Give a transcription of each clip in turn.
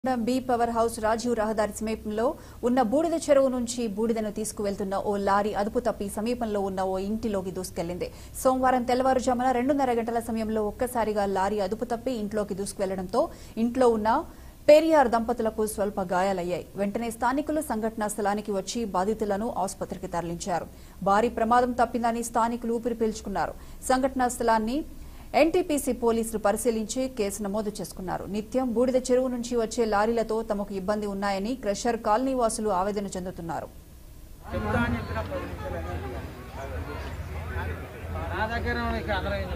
B power house Rajiv రహదారి సమీపంలో ఉన్న బూడిద చెరువు నుంచి బూడిదను తీసుకువెళ్తున్న ఓ లారీ అదుపు తప్పి సమీపంలో ఉన్న ఓ ఇంటిలోకి దూసుకెళ్లింది సోమవారం తెల్లవారుజామున రెండున్నర గంటల సమయంలో ఒక్కసారిగా లారీ అదుపు తప్పి ఇంట్లోకి దూసుకువెళ్లడంతో ఇంట్లో ఉన్న పేరియార్ దంపతులకు స్వల్ప గాయాలయ్యాయి వెంటనే స్థానికులు సంఘటనా స్థలానికి వచ్చి బాధితులను ఆసుపత్రికి తరలించారు భారీ ప్రమాదం తప్పిందని స్థానికులు ఊపిరి పీల్చుకున్నారు సంఘటనా స్థలాన్ని ఎన్టీపీసీ పోలీసులు పరిశీలించి కేసు నమోదు చేసుకున్నారు నిత్యం బూడిద చెరువు నుంచి వచ్చే లారీలతో తమకు ఇబ్బంది ఉన్నాయని క్రషర్ కాలనీ వాసులు ఆవేదన చెందుతున్నారు చెప్తా అని చెప్పిన పది నిమిషాలు నా దగ్గర ఇక్కడ అర్థమైంది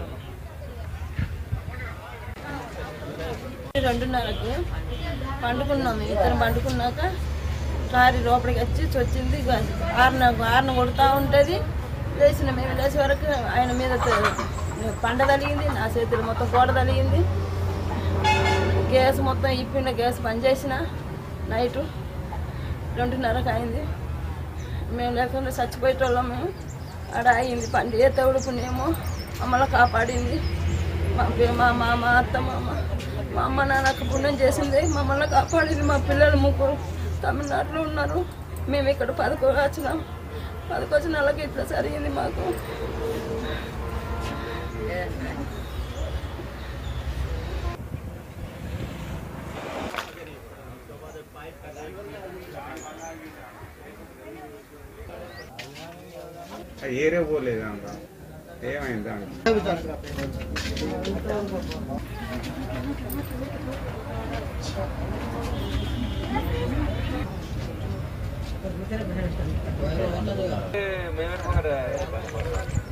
రెండున్నరకు పండుకున్నాము ఇద్దరు పండుకున్నాక లారీ లోపలికి వచ్చి వచ్చింది ఇక ఆరున ఆరున కొడుతూ ఉంటుంది లేచిన మేము లేచే వరకు ఆయన మీద త- పండ తలిగింది నా చేతులు మొత్తం గోడ తలిగింది గ్యాస్ మొత్తం ఇప్పిండ గ్యాస్ పనిచేసిన నైటు రెండున్నరకు అయింది మేము లేకుండా చచ్చిపోయేటోళ్ళం మేము ఆడ అయింది పండి ఏ తవుడు పుణ్యమో మమ్మల్ని కాపాడింది మా పి- మా మా మా అత్త మా అమ్మ మా అమ్మ నాన్నకు పుణ్యం చేసింది మమ్మల్ని కాపాడింది మా పిల్లలు ముగ్గురు తమిళనాడులో ఉన్నారు మేము ఇక్కడ పదకొ వచ్చినాం పదకొచ్చిన వాళ్ళకి ఇట్లా జరిగింది మాకు ఏరే పోలేదు అంత ఏమైంది దానికి మేమే